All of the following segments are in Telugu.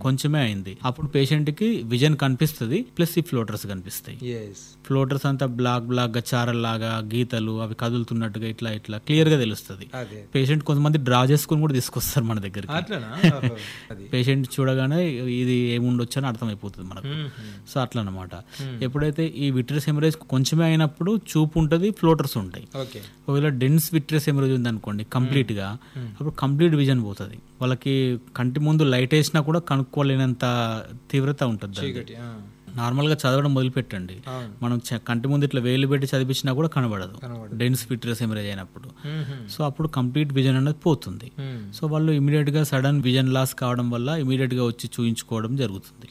కొంచెమే అయింది అప్పుడు పేషెంట్ కి విజన్ కనిపిస్తుంది ప్లస్ ఈ ఫ్లోటర్స్ కనిపిస్తాయి ఎస్ ఫ్లోటర్స్ అంతా బ్లాక్ బ్లాక్ గా చారల్లాగా గీతలు అవి కదులుతున్నట్టుగా ఇట్లా ఇట్లా క్లియర్ గా తెలుస్తుంది అదే పేషెంట్ కొంతమంది డ్రా చేసుకుని కూడా తీసుకొస్తారు మన దగ్గరికి అట్లనా ఓహో. అది పేషెంట్ చూడగానే ఇది ఏముండొచ్చు అని అర్థమైపోతుంది మనకు మ్మ్. సో అట్లా అనమాట ఎప్పుడైతే ఈ విట్రస్ హెమరేజ్ కొంచెమే అయినప్పుడు చూపు ఉంటుంది ఫ్లోటర్స్ ఉంటాయి ఓకే ఒకవేళ డెన్స్ విట్రస్ హెమరేజ్ ఉంది అనుకోండి కంప్లీట్ గా అప్పుడు కంప్లీట్ విజన్ పోతుంది వాళ్ళకి కంటి ముందు లైట్ వేసినా కూడా కనుక్కోలేనంత తీవ్రత ఉంటుంది దానికి. చీకటి ఆ. నార్మల్ గా చదవడం మొదలు పెట్టండి అవును మనం చ- కంటి ముందు ఇట్లా వేలు పెట్టి చదివించినా కూడా కనబడదు కనబడదు. డెన్స్ విట్రస్ హెమరేజ్ అయినప్పుడు మ్మ్. సో అప్పుడు కంప్లీట్ విజన్ అనేది పోతుంది మ్మ్. సో వాళ్ళు ఇమీడియట్ గా సడన్ విజన్ లాస్ కావడం వల్ల ఇమీడియట్ గా వచ్చి చూయించుకోవడం జరుగుతుంది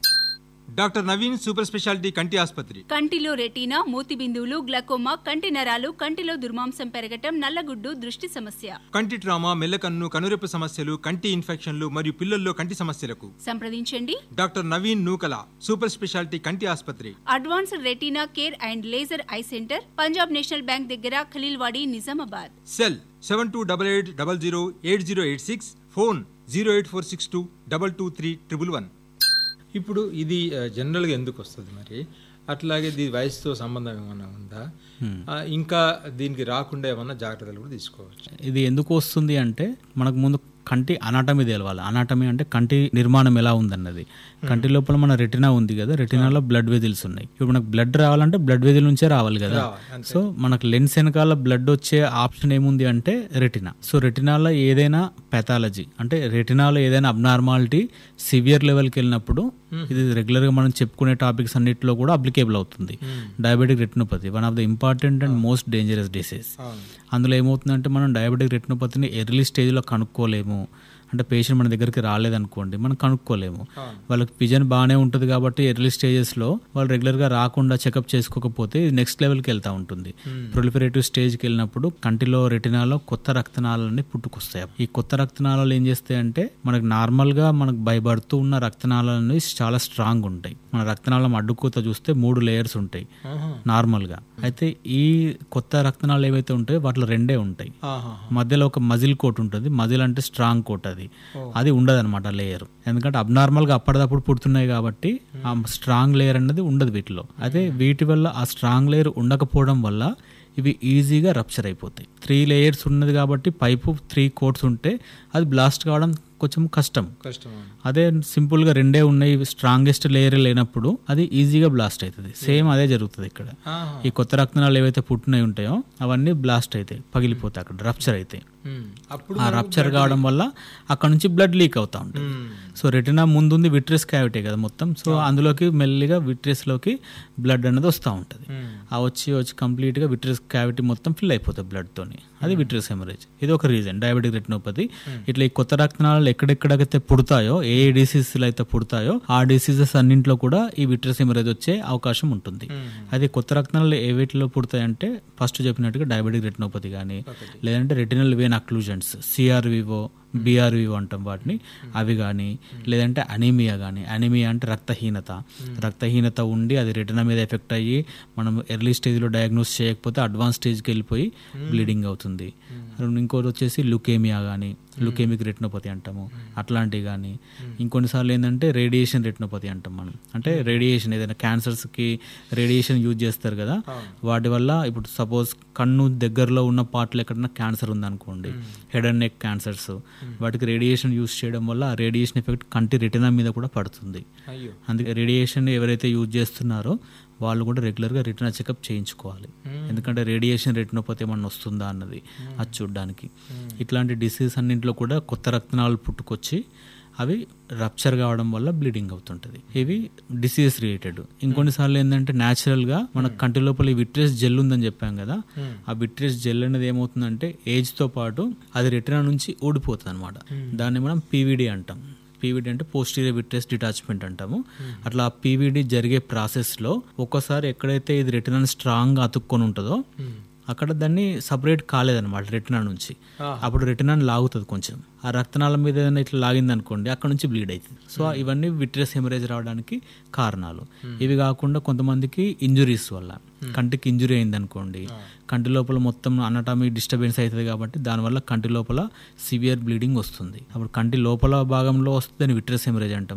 డాక్టర్ నవీన్ సూపర్ స్పెషాలిటీ కంటి ఆసుపత్రి కంటిలో రెటీనా మూతి బిందువులు గ్లకోమా కంటి నరాలు కంటిలో దుర్మాంసం పెరగటం నల్లగుడ్డు దృష్టి సమస్య కంటి ట్రామా మెల్లకన్ను కనురెప్పు సమస్యలు కంటి ఇన్ఫెక్షన్లు మరియు పిల్లల్లో కంటి సమస్యలకు సంప్రదించండి doctor Naveen Nukala super speciality కంటి ఆసుపత్రి advanced retina care and laser eye centre Punjab National Bank దగ్గర Khaleelwadi Nizamabad cell seven two double eight double zero eight zero eight six phone zero eight four six two double two three triple one ఇప్పుడు ఇది ఆ, జనరల్గా ఎందుకు వస్తుంది మరి అట్లాగే దీని వయసుతో సంబంధం ఏమైనా ఉందా ఆ, ఇంకా దీనికి రాకుండా ఏమన్నా జాగ్రత్తలు కూడా తీసుకోవచ్చు ఇది ఎందుకు వస్తుంది అంటే మనకు ముందు కంటి అనాటమీ తెలవాలి అనాటమీ అంటే కంటి నిర్మాణం ఎలా ఉందన్నది కంటి లోపల మన రెటినా ఉంది కదా రెటినాలో బ్లడ్ వెజిల్స్ ఉన్నాయి ఇప్పుడు మనకు బ్లడ్ రావాలంటే బ్లడ్ వెజిల్ నుంచే రావాలి కదా రావాలి, అంతే. సో మనకు లెన్స్ వెనకాల బ్లడ్ వచ్చే ఆప్షన్ ఏముంది అంటే రెటినా సో రెటినాలో ఏదైనా పెథాలజీ అంటే రెటినాలో ఏదైనా అబ్నార్మాలిటీ సివియర్ లెవెల్కి వెళ్ళినప్పుడు ఇది రెగ్యులర్ గా మనం చెప్పుకునే టాపిక్స్ అన్నిటిలో కూడా అప్లికేబుల్ అవుతుంది diabetic retinopathy one of the important and most dangerous disease అవును అందులో ఏమవుతుందంటే మనం డయాబెటిక్ రెటినోపతిని ఎర్లీ స్టేజ్లో కనుక్కోలేము అంటే పేషెంట్ మన దగ్గరికి రాలేదనుకోండి మనం కనుక్కోలేము వాళ్ళకి విజన్ బాగానే ఉంటుంది కాబట్టి ఎర్లీ స్టేజెస్లో వాళ్ళు రెగ్యులర్గా రాకుండా చెకప్ చేసుకోకపోతే ఇది నెక్స్ట్ లెవెల్కి వెళ్తూ ఉంటుంది ప్రొలిఫరేటివ్ స్టేజ్కి వెళ్ళినప్పుడు కంటిలో రెటినాలో కొత్త రక్తనాళాలన్నీ పుట్టుకొస్తాయి ఈ కొత్త రక్తనాళాలు ఏం చేస్తాయంటే మనకు నార్మల్గా మనకు భయపడుతూ ఉన్న రక్తనాళాలు చాలా స్ట్రాంగ్ ఉంటాయి మన రక్తనాళం అడ్డుకోత చూస్తే మూడు లేయర్స్ ఉంటాయి ఆహా. నార్మల్గా అయితే ఈ కొత్త రక్తనాళాలు ఏవైతే ఉంటాయో వాటిలో రెండే ఉంటాయి ఆహా. మధ్యలో ఒక మజిల్ కోట్ ఉంటుంది మజిల్ అంటే స్ట్రాంగ్ కోట్ అది అది ఉండదు అనమాట లేయర్ ఎందుకంటే అబ్నార్మల్ గా అప్పటిదప్పుడు పుడుతున్నాయి కాబట్టి ఆ స్ట్రాంగ్ లేయర్ అనేది ఉండదు వీటిలో అయితే వీటి వల్ల ఆ స్ట్రాంగ్ లేయర్ ఉండకపోవడం వల్ల ఇవి ఈజీగా రప్చర్ అయిపోతాయి త్రీ లేయర్స్ ఉన్నది కాబట్టి పైపు త్రీ కోట్స్ ఉంటే అది బ్లాస్ట్ కావడం కొంచెం కష్టం కష్టం అదే సింపుల్ గా రెండే ఉన్నాయి స్ట్రాంగెస్ట్ లేయర్ లేనప్పుడు అది ఈజీగా బ్లాస్ట్ అవుతుంది సేమ్ అదే జరుగుతుంది ఇక్కడ ఆహా. ఈ కొత్త రక్తనాలు ఏవైతే పుట్టినవి ఉంటాయో అవన్నీ బ్లాస్ట్ అవుతాయి పగిలిపోతాయి అక్కడ రప్చర్ అవుతాయి మ్మ్. అప్పుడు ఆ రప్చర్ కావడం వల్ల అక్కడ నుంచి బ్లడ్ లీక్ అవుతా ఉంటుంది మ్మ్. సో రెటినా ముందుంది విట్రెస్ క్యావిటీ కదా మొత్తం సో అందులోకి మెల్లిగా విట్రెస్ లోకి బ్లడ్ అనేది వస్తూ ఉంటుంది మ్మ్. ఆ వచ్చి వచ్చి కంప్లీట్ గా విట్రెస్ క్యావిటీ మొత్తం ఫిల్ అయిపోతుంది బ్లడ్ తోని అది విట్రెస్ హెమరేజ్ ఇది ఒక రీజన్ డయాబెటిక్ రెటినోపతి ఇట్లా ఈ కొత్త రక్తనాళాలు ఎక్కడెక్కడైతే పుడతాయో ఏ ఏ డిసీజెస్ అయితే పుడతాయో ఆ డిసీజెస్ అన్నింటిలో కూడా ఈ విట్రెస్ హెమరేజ్ వచ్చే అవకాశం ఉంటుంది అది కొత్త రక్తనాళాలు ఏ వీటిలో పుడతాయంటే ఫస్ట్ చెప్పినట్టుగా డయాబెటిక్ రెటినోపతి కానీ లేదంటే retinal vein occlusions CRVO BRVO అంటాం వాటిని అవి కానీ లేదంటే అనీమియా కానీ అనీమియా అంటే రక్తహీనత రక్తహీనత ఉండి అది రెటినా మీద ఎఫెక్ట్ అయ్యి మనం ఎర్లీ స్టేజ్లో డయాగ్నోస్ చేయకపోతే అడ్వాన్స్ స్టేజ్కి వెళ్ళిపోయి బ్లీడింగ్ అవుతుంది ఇంకోటి వచ్చేసి లుకేమియా కానీ లుకేమిక్ రెటినోపతి అంటాము అట్లాంటివి కానీ ఇంకొన్నిసార్లు ఏంటంటే రేడియేషన్ రెటినోపతి అంటాం మనం అంటే రేడియేషన్ ఏదైనా క్యాన్సర్స్కి రేడియేషన్ యూజ్ చేస్తారు కదా వాటి వల్ల ఇప్పుడు సపోజ్ కన్ను దగ్గరలో ఉన్న పార్ట్లు ఎక్కడన్నా క్యాన్సర్ ఉందనుకోండి హెడ్ అండ్ నెక్ క్యాన్సర్స్ వాటికి రేడియేషన్ యూజ్ చేయడం వల్ల ఆ రేడియేషన్ ఎఫెక్ట్ కంటి రెటినా మీద కూడా పడుతుంది అయ్యో అందుకే రేడియేషన్ ఎవరైతే యూజ్ చేస్తున్నారో వాళ్ళు కూడా రెగ్యులర్గా రెటినా చెకప్ చేయించుకోవాలి ఎందుకంటే రేడియేషన్ రెటినోపతి ఏమన్నా వస్తుందా అన్నది అది చూడడానికి ఇట్లాంటి డిసీజ్ అన్నింటిలో కూడా కొత్త రక్తనాళాలు పుట్టుకొచ్చి అవి రప్చర్ కావడం వల్ల బ్లీడింగ్ అవుతుంటది ఇవి డిసీజ్ రిలేటెడ్ ఇంకొన్నిసార్లు ఏంటంటే న్యాచురల్ గా మన కంటి లోపల ఈ విట్రెస్ జెల్ ఉందని చెప్పాం కదా ఆ విట్రెస్ జెల్ అనేది ఏమవుతుందంటే ఏజ్ తో పాటు అది రెటినా నుంచి ఊడిపోతుంది అనమాట దాన్ని మనం పీవీడి అంటాం పీవీడీ అంటే పోస్టీరియర్ విట్రెస్ డిటాచ్మెంట్ అంటాము అట్లా ఆ పీవీడీ జరిగే ప్రాసెస్ లో ఒక్కసారి ఎక్కడైతే ఇది రెటినా స్ట్రాంగ్ గా అతుక్కొని ఉంటుందో అక్కడ దాన్ని సపరేట్ కాలేదన్నమాట రెటినా నుంచి అప్పుడు రెటినా లాగుతుంది కొంచెం ఆ రక్తనాళం మీద ఏదైనా ఇట్లా లాగింది అనుకోండి అక్కడ నుంచి బ్లీడ్ అవుతుంది సో ఇవన్నీ విట్రెస్ హెమరేజ్ రావడానికి కారణాలు ఇవి కాకుండా కొంతమందికి ఇంజురీస్ వల్ల కంటికి ఇంజురీ అయింది అనుకోండి కంటి లోపల మొత్తం అనటామీ డిస్టర్బెన్స్ అవుతుంది కాబట్టి దానివల్ల కంటి లోపల సివియర్ బ్లీడింగ్ వస్తుంది అప్పుడు కంటి లోపల భాగంలో వస్తుంది విట్రెస్ హెమరేజ్ అంటాం